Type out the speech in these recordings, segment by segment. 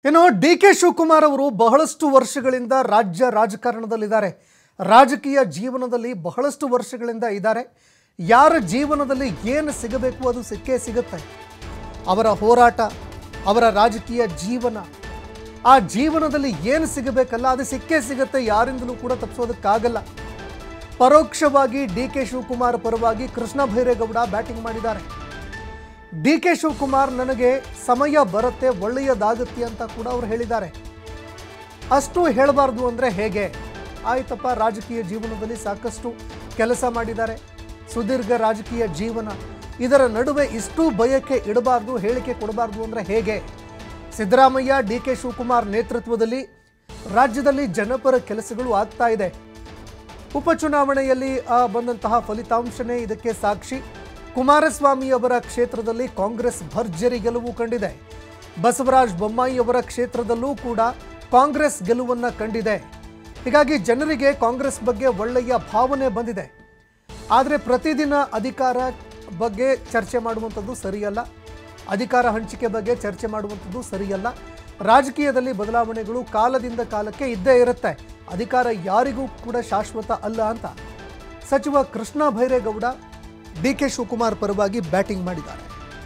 ಇನ್ನು D K Shivakumar ಅವರು ಬಹಳಷ್ಟು ವರ್ಷಗಳಿಂದ ರಾಜ್ಯ ರಾಜಕಾರಣದಲ್ಲಿದ್ದಾರೆ ರಾಜಕೀಯ ಜೀವನದಲ್ಲಿ ಬಹಳಷ್ಟು ವರ್ಷಗಳಿಂದ ಇದ್ದಾರೆ ಯಾರ ಜೀವನದಲ್ಲಿ ಏನು ಸಿಗಬೇಕು ಅದು ಸಿಕ್ಕೇ ಸಿಗುತ್ತೆ ಅವರ ಹೋರಾಟ ಅವರ ರಾಜಕೀಯ ಜೀವನ ಆ ಜೀವನದಲ್ಲಿ ಏನು ಸಿಗಬೇಕಲ್ಲ ಅದು ಸಿಕ್ಕೇ ಸಿಗುತ್ತೆ ಯಾರಿಂದಲೂ ಕೂಡ ತಪ್ಪಿಸೋದಕ್ಕಾಗಲ್ಲ ಪರೋಕ್ಷವಾಗಿ ಡಿ ಕೆ ಶಿವಕುಮಾರ್ ಪರವಾಗಿ ಕೃಷ್ಣ ಭೈರೇಗೌಡ ಬ್ಯಾಟಿಂಗ್ ಮಾಡಿದ್ದಾರೆ ಡಿ ಕೆ ಶಿವಕುಮಾರ್ ನನಗೆ ಸಮಯ ಬರುತ್ತೆ ಒಳ್ಳೆಯದಾಗುತ್ತೆ ಅಂತ ಕೂಡ ಅವರು ಹೇಳಿದ್ದಾರೆ ಅಷ್ಟು ಹೇಳಬಾರ್ದು ಅಂದರೆ ಹೇಗೆ ಆಯ್ತಪ್ಪ ರಾಜಕೀಯ ಜೀವನದಲ್ಲಿ ಸಾಕಷ್ಟು ಕೆಲಸ ಮಾಡಿದ್ದಾರೆ ಸುದೀರ್ಘ ರಾಜಕೀಯ ಜೀವನ ಇದರ ನಡುವೆ ಇಷ್ಟು ಭಯಕ್ಕೆ ಇಡಬಾರ್ದು ಹೇಳಿಕೆ ಕೊಡಬಾರ್ದು ಅಂದರೆ ಹೇಗೆ ಸಿದ್ದರಾಮಯ್ಯ ಡಿ ಕೆ ಶಿವಕುಮಾರ್ ನೇತೃತ್ವದಲ್ಲಿ ರಾಜ್ಯದಲ್ಲಿ ಜನಪರ ಕೆಲಸಗಳು ಆಗ್ತಾ ಇದೆ ಉಪಚುನಾವಣೆಯಲ್ಲಿ ಆ, ಬಂದಂತಹ ಫಲಿತಾಂಶನೇ ಇದಕ್ಕೆ ಸಾಕ್ಷಿ ಕುಮಾರಸ್ವಾಮಿ ಅವರ ಕ್ಷೇತ್ರದಲ್ಲಿ ಕಾಂಗ್ರೆಸ್ ಭರ್ಜರಿ ಗೆಲುವು ಕಂಡಿದೆ ಬಸವರಾಜ ಬೊಮ್ಮಾಯಿ ಅವರ ಕ್ಷೇತ್ರದಲ್ಲೂ ಕೂಡ ಕಾಂಗ್ರೆಸ್ ಗೆಲುವನ್ನ ಕಂಡಿದೆ ಹೀಗಾಗಿ ಜನರಿಗೆ ಕಾಂಗ್ರೆಸ್ ಬಗ್ಗೆ ಒಳ್ಳೆಯ ಭಾವನೆ ಬಂದಿದೆ ಆದರೆ ಪ್ರತಿದಿನ ಅಧಿಕಾರ ಬಗ್ಗೆ ಚರ್ಚೆ ಮಾಡುವಂಥದ್ದು ಸರಿಯಲ್ಲ ಅಧಿಕಾರ ಹಂಚಿಕೆ ಬಗ್ಗೆ ಚರ್ಚೆ ಮಾಡುವಂಥದ್ದು ಸರಿಯಲ್ಲ ರಾಜಕೀಯದಲ್ಲಿ ಬದಲಾವಣೆಗಳು ಕಾಲದಿಂದ ಕಾಲಕ್ಕೆ ಇದ್ದೇ ಇರುತ್ತೆ ಅಧಿಕಾರ ಯಾರಿಗೂ ಕೂಡ ಶಾಶ್ವತ ಅಲ್ಲ ಅಂತ ಸಚಿವ ಕೃಷ್ಣ ಭೈರೇಗೌಡ ಡಿ ಕೆ ಶಿವಕುಮಾರ್ ಪರವಾಗಿ ಬ್ಯಾಟಿಂಗ್ ಮಾಡಿದ್ದಾರೆ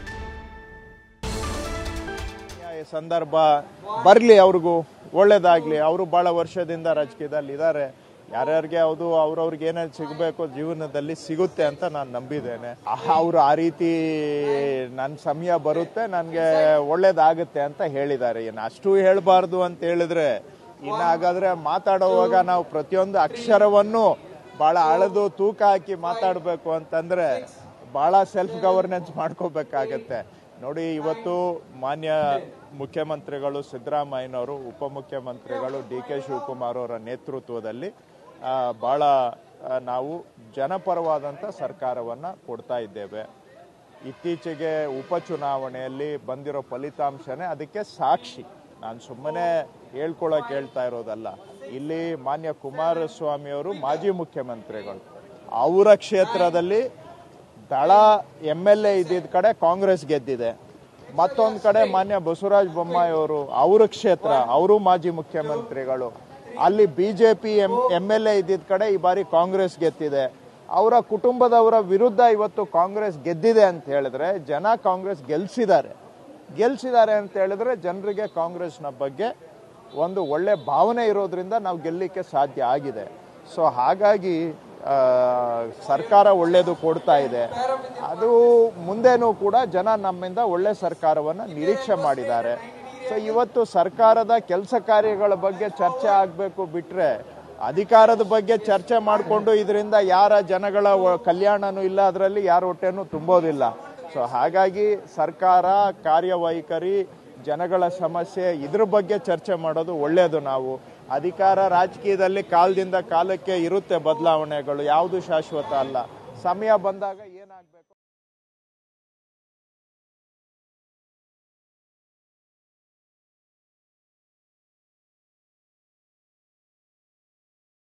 ಈ ಸಂದರ್ಭ ಬರಲಿ ಅವ್ರಿಗೂ ಒಳ್ಳೇದಾಗ್ಲಿ ಅವರು ಬಹಳ ವರ್ಷದಿಂದ ರಾಜಕೀಯದಲ್ಲಿ ಇದ್ದಾರೆ ಯಾರ್ಯಾರಿಗೆ ಅದು ಅವ್ರವ್ರಿಗೆ ಏನೇನು ಸಿಗಬೇಕು ಜೀವನದಲ್ಲಿ ಸಿಗುತ್ತೆ ಅಂತ ನಾನು ನಂಬಿದ್ದೇನೆ ಅವರು ಆ ರೀತಿ ನನ್ನ ಸಮಯ ಬರುತ್ತೆ ನನಗೆ ಒಳ್ಳೇದಾಗುತ್ತೆ ಅಂತ ಹೇಳಿದ್ದಾರೆ ಇನ್ನು ಅಷ್ಟು ಹೇಳಬಾರ್ದು ಅಂತ ಹೇಳಿದ್ರೆ ಇನ್ನು ಹಾಗಾದ್ರೆ ಮಾತಾಡುವಾಗ ನಾವು ಪ್ರತಿಯೊಂದು ಅಕ್ಷರವನ್ನು ಬಹಳ ಅಳೆದು ತೂಕ ಹಾಕಿ ಮಾತಾಡಬೇಕು ಅಂತಂದ್ರೆ ಬಹಳ ಸೆಲ್ಫ್ ಗವರ್ನೆನ್ಸ್ ಮಾಡ್ಕೋಬೇಕಾಗತ್ತೆ ನೋಡಿ ಇವತ್ತು ಮಾನ್ಯ ಮುಖ್ಯಮಂತ್ರಿಗಳು ಸಿದ್ದರಾಮಯ್ಯನವರು ಉಪಮುಖ್ಯಮಂತ್ರಿಗಳು ಡಿ ಕೆ ಶಿವಕುಮಾರ್ ಅವರ ನೇತೃತ್ವದಲ್ಲಿ ಆ, ಬಹಳ ಆ, ನಾವು ಜನಪರವಾದಂಥ ಸರ್ಕಾರವನ್ನ ಕೊಡ್ತಾ ಇದ್ದೇವೆ ಇತ್ತೀಚೆಗೆ ಉಪಚುನಾವಣೆಯಲ್ಲಿ ಬಂದಿರೋ ಫಲಿತಾಂಶನೇ ಅದಕ್ಕೆ ಸಾಕ್ಷಿ ನಾನು ಸುಮ್ಮನೆ ಹೇಳ್ಕೊಳಕ್ ಹೇಳ್ತಾ ಇರೋದಲ್ಲ ಇಲ್ಲಿ ಮಾನ್ಯ ಕುಮಾರಸ್ವಾಮಿ ಅವರು ಮಾಜಿ ಮುಖ್ಯಮಂತ್ರಿಗಳು ಅವರ ಕ್ಷೇತ್ರದಲ್ಲಿ ದಳ ಎಮ್ ಎಲ್ ಎ ಇದ್ದಿದ್ದ ಕಡೆ ಕಾಂಗ್ರೆಸ್ ಗೆದ್ದಿದೆ ಮತ್ತೊಂದು ಕಡೆ ಮಾನ್ಯ ಬಸವರಾಜ ಬೊಮ್ಮಾಯಿ ಅವರು ಅವ್ರ ಕ್ಷೇತ್ರ ಅವರು ಮಾಜಿ ಮುಖ್ಯಮಂತ್ರಿಗಳು ಅಲ್ಲಿ BJP M M L A ಇದ್ದಿದ್ದ ಕಡೆ ಈ ಬಾರಿ ಕಾಂಗ್ರೆಸ್ ಗೆದ್ದಿದೆ ಅವರ ಕುಟುಂಬದವರ ವಿರುದ್ಧ ಇವತ್ತು ಕಾಂಗ್ರೆಸ್ ಗೆದ್ದಿದೆ ಅಂತ ಹೇಳಿದ್ರೆ ಜನ ಕಾಂಗ್ರೆಸ್ ಗೆಲ್ಸಿದ್ದಾರೆ ಗೆಲ್ಸಿದ್ದಾರೆ ಅಂತ ಹೇಳಿದ್ರೆ ಜನರಿಗೆ ಕಾಂಗ್ರೆಸ್ನ ಬಗ್ಗೆ ಒಂದು ಒಳ್ಳೆ ಭಾವನೆ ಇರೋದ್ರಿಂದ ನಾವು ಗೆಲ್ಲಲಿಕ್ಕೆ ಸಾಧ್ಯ ಆಗಿದೆ ಸೊ ಹಾಗಾಗಿ ಆ, ಸರ್ಕಾರ ಒಳ್ಳೇದು ಕೊಡ್ತಾ ಇದೆ ಅದು ಮುಂದೆನೂ ಕೂಡ ಜನ ನಮ್ಮಿಂದ ಒಳ್ಳೆ ಸರ್ಕಾರವನ್ನು ನಿರೀಕ್ಷೆ ಮಾಡಿದ್ದಾರೆ ಸೊ ಇವತ್ತು ಸರ್ಕಾರದ ಕೆಲಸ ಕಾರ್ಯಗಳ ಬಗ್ಗೆ ಚರ್ಚೆ ಆಗಬೇಕು ಬಿಟ್ರೆ ಅಧಿಕಾರದ ಬಗ್ಗೆ ಚರ್ಚೆ ಮಾಡಿಕೊಂಡು ಇದರಿಂದ ಯಾರ ಜನಗಳ ಒ- ಕಲ್ಯಾಣನೂ ಇಲ್ಲ ಅದರಲ್ಲಿ ಯಾರ ಹೊಟ್ಟೆನೂ ತುಂಬೋದಿಲ್ಲ ಸೊ ಹಾಗಾಗಿ ಸರ್ಕಾರ ಕಾರ್ಯವೈಖರಿ ಜನಗಳ ಸಮಸ್ಯೆ ಇದ್ರ ಬಗ್ಗೆ ಚರ್ಚೆ ಮಾಡೋದು ಒಳ್ಳೆಯದು ನಾವು ಅಧಿಕಾರ ರಾಜಕೀಯದಲ್ಲಿ ಕಾಲದಿಂದ ಕಾಲಕ್ಕೆ ಇರುತ್ತೆ ಬದಲಾವಣೆಗಳು ಯಾವುದು ಶಾಶ್ವತ ಅಲ್ಲ ಸಮಯ ಬಂದಾಗ